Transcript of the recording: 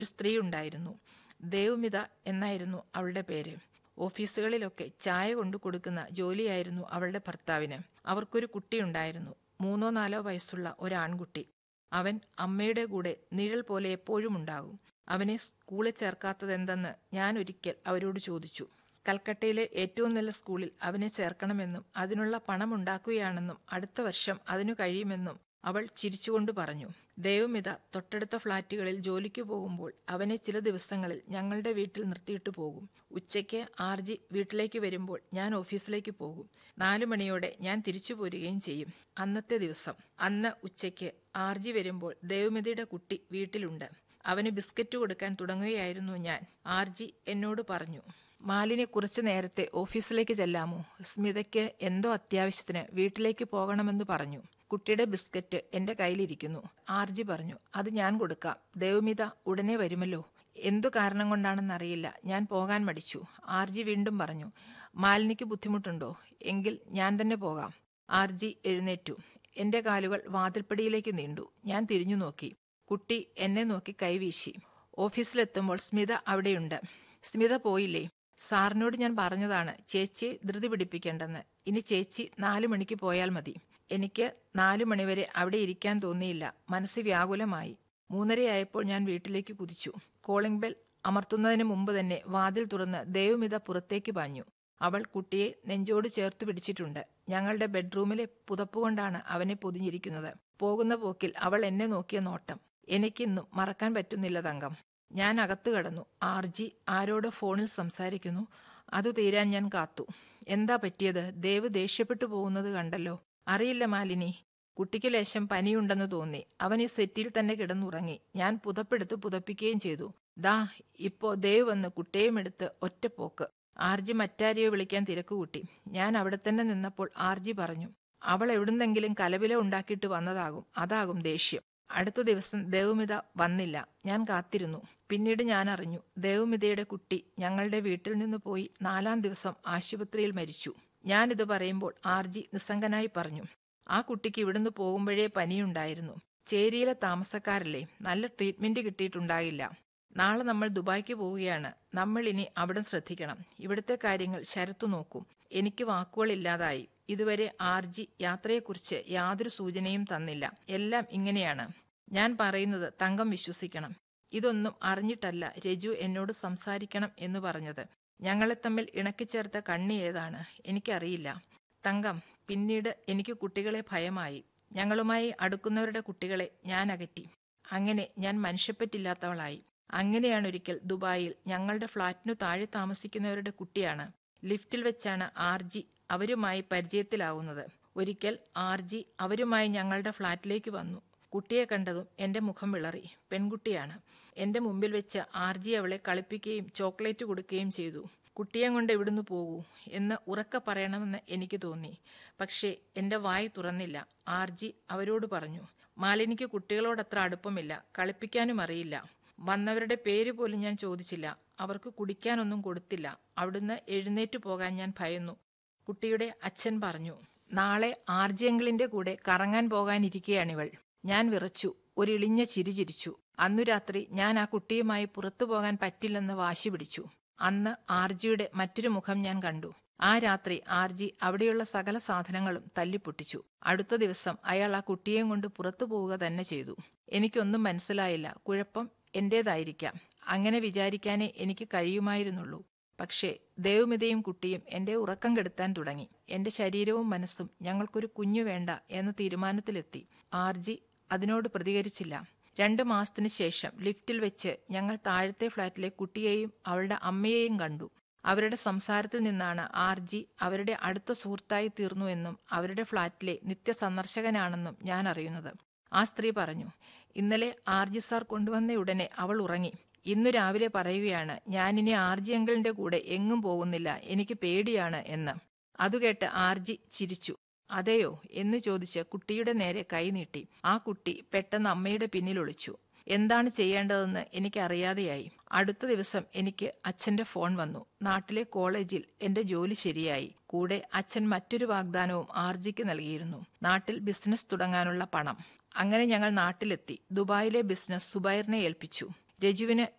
ഒരു സ്ത്രീ ഉണ്ടായിരുന്നു ദേവമിത എന്നായിരുന്നു അവളുടെ പേര് ഓഫീസുകളിലൊക്കെ ചായ കൊണ്ടു കൊടുക്കുന്ന ജോലിയായിരുന്നു അവളുടെ ഭർത്താവിന് അവർക്കൊരു കുട്ടിയുണ്ടായിരുന്നു മൂന്നോ നാലോ വയസ്സുള്ള ഒരാൺകുട്ടി അവൻ അമ്മയുടെ കൂടെ നിഴൽ പോലെ എപ്പോഴും ഉണ്ടാകും അവനെ സ്കൂളിൽ ചേർക്കാത്തതെന്തെന്ന് ഞാൻ ഒരിക്കൽ അവരോട് ചോദിച്ചു കൽക്കട്ടയിലെ ഏറ്റവും നല്ല സ്കൂളിൽ അവനെ ചേർക്കണമെന്നും അതിനുള്ള പണം ഉണ്ടാക്കുകയാണെന്നും അടുത്ത വർഷം അതിനു കഴിയുമെന്നും അവൾ ചിരിച്ചുകൊണ്ട് പറഞ്ഞു ദേവമിത തൊട്ടടുത്ത ഫ്ളാറ്റുകളിൽ ജോലിക്ക് പോകുമ്പോൾ അവനെ ചില ദിവസങ്ങളിൽ ഞങ്ങളുടെ വീട്ടിൽ നിർത്തിയിട്ട് പോകും ഉച്ചയ്ക്ക് ആർജി വീട്ടിലേക്ക് വരുമ്പോൾ ഞാൻ ഓഫീസിലേക്ക് പോകും നാലു മണിയോടെ ഞാൻ തിരിച്ചു പോരുകയും ചെയ്യും അന്നത്തെ ദിവസം അന്ന് ഉച്ചയ്ക്ക് ആർജി വരുമ്പോൾ ദേവമിതയുടെ കുട്ടി വീട്ടിലുണ്ട് അവന് ബിസ്ക്കറ്റ് കൊടുക്കാൻ തുടങ്ങുകയായിരുന്നു ഞാൻ ആർജി എന്നോട് പറഞ്ഞു മാലിനെ കുറച്ചു നേരത്തെ ഓഫീസിലേക്ക് ചെല്ലാമോ സ്മിതയ്ക്ക് എന്തോ അത്യാവശ്യത്തിന് വീട്ടിലേക്ക് പോകണമെന്ന് പറഞ്ഞു കുട്ടിയുടെ ബിസ്ക്കറ്റ് എന്റെ കയ്യിലിരിക്കുന്നു ആർജി പറഞ്ഞു അത് ഞാൻ കൊടുക്കാം ദേവമിത ഉടനെ വരുമല്ലോ എന്തു കാരണം കൊണ്ടാണെന്നറിയില്ല ഞാൻ പോകാൻ മടിച്ചു ആർജി വീണ്ടും പറഞ്ഞു മാലിനിക്ക് ബുദ്ധിമുട്ടുണ്ടോ എങ്കിൽ ഞാൻ തന്നെ പോകാം ആർജി എഴുന്നേറ്റു എന്റെ കാലുകൾ വാതിൽപ്പടിയിലേക്ക് നീണ്ടു ഞാൻ തിരിഞ്ഞു നോക്കി കുട്ടി എന്നെ നോക്കി കൈവീശി ഓഫീസിലെത്തുമ്പോൾ സ്മിത അവിടെയുണ്ട് സ്മിത പോയില്ലേ സാറിനോട് ഞാൻ പറഞ്ഞതാണ് ചേച്ചിയെ ധൃതി പിടിപ്പിക്കേണ്ടെന്ന് ഇനി ചേച്ചി നാലു മണിക്ക് പോയാൽ മതി എനിക്ക് നാലു മണിവരെ അവിടെ ഇരിക്കാൻ തോന്നിയില്ല മനസ്സ് വ്യാകുലമായി മൂന്നരയായപ്പോൾ ഞാൻ വീട്ടിലേക്ക് കുതിച്ചു കോളിംഗ് ബെൽ അമർത്തുന്നതിന് മുമ്പ് തന്നെ വാതിൽ തുറന്ന് ദേവമിത പുറത്തേക്ക് പാഞ്ഞു അവൾ കുട്ടിയെ നെഞ്ചോട് ചേർത്ത് പിടിച്ചിട്ടുണ്ട് ഞങ്ങളുടെ ബെഡ്റൂമിലെ പുതപ്പുകൊണ്ടാണ് അവനെ പൊതിഞ്ഞിരിക്കുന്നത് പോകുന്ന പോക്കിൽ അവൾ എന്നെ നോക്കിയ നോട്ടം എനിക്കിന്നും മറക്കാൻ പറ്റുന്നില്ല തങ്കം ഞാൻ അകത്തു കടന്നു ആർജി ആരോട് ഫോണിൽ സംസാരിക്കുന്നു അതു തീരാൻ ഞാൻ കാത്തു എന്താ പറ്റിയത് ദേവ് ദേഷ്യപ്പെട്ടു പോകുന്നത് കണ്ടല്ലോ അറിയില്ല മാലിനി കുട്ടിക്ക് ലേശം പനിയുണ്ടെന്ന് തോന്നി അവൻ ഈ സെറ്റിൽ തന്നെ കിടന്നുറങ്ങി ഞാൻ പുതപ്പെടുത്ത് പുതപ്പിക്കുകയും ചെയ്തു ദാ ഇപ്പോ ദേവ് വന്ന് കുട്ടിയെയും എടുത്ത് ഒറ്റപ്പോക്ക് ആർജി മറ്റാരെയോ വിളിക്കാൻ തിരക്കുകൂട്ടി ഞാൻ അവിടെ തന്നെ നിന്നപ്പോൾ ആർജി പറഞ്ഞു അവൾ എവിടുന്നെങ്കിലും കലവില ഉണ്ടാക്കിയിട്ട് വന്നതാകും അതാകും ദേഷ്യം അടുത്ത ദിവസം ദേവമിത വന്നില്ല ഞാൻ കാത്തിരുന്നു പിന്നീട് ഞാൻ അറിഞ്ഞു ദേവമിതയുടെ കുട്ടി ഞങ്ങളുടെ വീട്ടിൽ നിന്ന് പോയി നാലാം ദിവസം ആശുപത്രിയിൽ മരിച്ചു ഞാനിത് പറയുമ്പോൾ ആർജി നിസ്സംഗനായി പറഞ്ഞു ആ കുട്ടിക്ക് ഇവിടുന്ന് പോകുമ്പോഴേ പനിയുണ്ടായിരുന്നു ചേരിയിലെ താമസക്കാരല്ലേ നല്ല ട്രീറ്റ്മെന്റ് കിട്ടിയിട്ടുണ്ടാകില്ല നാളെ നമ്മൾ ദുബായ്ക്ക് പോവുകയാണ് നമ്മൾ ഇനി അവിടെ ശ്രദ്ധിക്കണം ഇവിടുത്തെ കാര്യങ്ങൾ ശരത്തു നോക്കും എനിക്ക് വാക്കുകളില്ലാതായി ഇതുവരെ ആർജി യാത്രയെക്കുറിച്ച് യാതൊരു സൂചനയും തന്നില്ല എല്ലാം ഇങ്ങനെയാണ് ഞാൻ പറയുന്നത് തങ്കം വിശ്വസിക്കണം ഇതൊന്നും അറിഞ്ഞിട്ടല്ല രജു എന്നോട് സംസാരിക്കണം എന്ന് പറഞ്ഞത് ഞങ്ങളെ തമ്മിൽ ഇണക്കിച്ചേർത്ത കണ്ണി ഏതാണ് എനിക്കറിയില്ല തങ്കം പിന്നീട് എനിക്ക് കുട്ടികളെ ഭയമായി ഞങ്ങളുമായി അടുക്കുന്നവരുടെ കുട്ടികളെ ഞാൻ അകറ്റി അങ്ങനെ ഞാൻ മനുഷ്യപ്പറ്റില്ലാത്തവളായി അങ്ങനെയാണ് ഒരിക്കൽ ദുബായിൽ ഞങ്ങളുടെ ഫ്ളാറ്റിനു താഴെ താമസിക്കുന്നവരുടെ കുട്ടിയാണ് ലിഫ്റ്റിൽ വെച്ചാണ് ആർജി അവരുമായി പരിചയത്തിലാവുന്നത് ഒരിക്കൽ ആർജി അവരുമായി ഞങ്ങളുടെ ഫ്ളാറ്റിലേക്ക് വന്നു കുട്ടിയെ കണ്ടതും എന്റെ മുഖം വിളറി പെൺകുട്ടിയാണ് എന്റെ മുമ്പിൽ വെച്ച് ആർജി അവളെ കളിപ്പിക്കുകയും ചോക്ലേറ്റ് കൊടുക്കുകയും ചെയ്തു കുട്ടിയെ കൊണ്ട് ഇവിടുന്ന് പോകൂ എന്ന് ഉറക്കെ പറയണമെന്ന് എനിക്ക് തോന്നി പക്ഷേ എന്റെ വായി തുറന്നില്ല ആർജി അവരോട് പറഞ്ഞു മാലിനിക്ക് കുട്ടികളോടത്ര അടുപ്പമില്ല കളിപ്പിക്കാനും അറിയില്ല വന്നവരുടെ പേര് പോലും ഞാൻ ചോദിച്ചില്ല അവർക്ക് കുടിക്കാനൊന്നും കൊടുത്തില്ല അവിടുന്ന് എഴുന്നേറ്റു പോകാൻ ഞാൻ ഭയന്നു കുട്ടിയുടെ അച്ഛൻ പറഞ്ഞു നാളെ ആർജിയങ്കിളിന്റെ കൂടെ കറങ്ങാൻ പോകാനിരിക്കുകയാണിവൾ ഞാൻ വിറച്ചു ഒരിളിഞ്ഞ ചിരി ചിരിച്ചു അന്നു രാത്രി ഞാൻ ആ കുട്ടിയുമായി പുറത്തു പോകാൻ പറ്റില്ലെന്ന് വാശി പിടിച്ചു അന്ന് ആർജിയുടെ മറ്റൊരു മുഖം ഞാൻ കണ്ടു ആ രാത്രി ആർജി അവിടെയുള്ള സകല സാധനങ്ങളും തല്ലിപ്പൊട്ടിച്ചു അടുത്ത ദിവസം അയാൾ ആ കുട്ടിയെയും കൊണ്ട് പുറത്തു പോവുക തന്നെ ചെയ്തു എനിക്കൊന്നും മനസ്സിലായില്ല കുഴപ്പം എന്റേതായിരിക്കാം അങ്ങനെ വിചാരിക്കാനേ എനിക്ക് കഴിയുമായിരുന്നുള്ളൂ പക്ഷേ ദേവമിതയും കുട്ടിയും എന്റെ ഉറക്കം കെടുത്താൻ തുടങ്ങി എന്റെ ശരീരവും മനസ്സും ഞങ്ങൾക്കൊരു കുഞ്ഞു വേണ്ട എന്ന തീരുമാനത്തിലെത്തി ആർജി അതിനോട് പ്രതികരിച്ചില്ല രണ്ടു മാസത്തിനു ശേഷം ലിഫ്റ്റിൽ വെച്ച് ഞങ്ങൾ താഴത്തെ ഫ്ളാറ്റിലെ കുട്ടിയെയും അവളുടെ അമ്മയെയും കണ്ടു അവരുടെ സംസാരത്തിൽ നിന്നാണ് ആർജി അവരുടെ അടുത്ത സുഹൃത്തായി തീർന്നു എന്നും അവരുടെ ഫ്ളാറ്റിലെ നിത്യസന്ദർശകനാണെന്നും ഞാൻ അറിയുന്നത് ആ സ്ത്രീ പറഞ്ഞു ഇന്നലെ ആർജി സാർ കൊണ്ടുവന്ന ഉടനെ അവൾ ഉറങ്ങി ഇന്നു രാവിലെ പറയുകയാണ് ഞാനിനി ആർജി അങ്കിളിന്റെ കൂടെ എങ്ങും പോകുന്നില്ല എനിക്ക് പേടിയാണ് എന്ന് അതുകേട്ട് ആർജി ചിരിച്ചു അതെയോ എന്ന് ചോദിച്ച് കുട്ടിയുടെ നേരെ കൈനീട്ടി ആ കുട്ടി പെട്ടെന്ന് അമ്മയുടെ പിന്നിൽ ഒളിച്ചു എന്താണ് ചെയ്യേണ്ടതെന്ന് എനിക്കറിയാതെയായി അടുത്ത ദിവസം എനിക്ക് അച്ഛന്റെ ഫോൺ വന്നു നാട്ടിലെ കോളേജിൽ എന്റെ ജോലി ശരിയായി കൂടെ അച്ഛൻ മറ്റൊരു വാഗ്ദാനവും ആർജിക്ക് നൽകിയിരുന്നു നാട്ടിൽ ബിസിനസ് തുടങ്ങാനുള്ള പണം അങ്ങനെ ഞങ്ങൾ നാട്ടിലെത്തി ദുബായിലെ ബിസിനസ് സുബൈറിനെ ഏൽപ്പിച്ചു രജുവിന്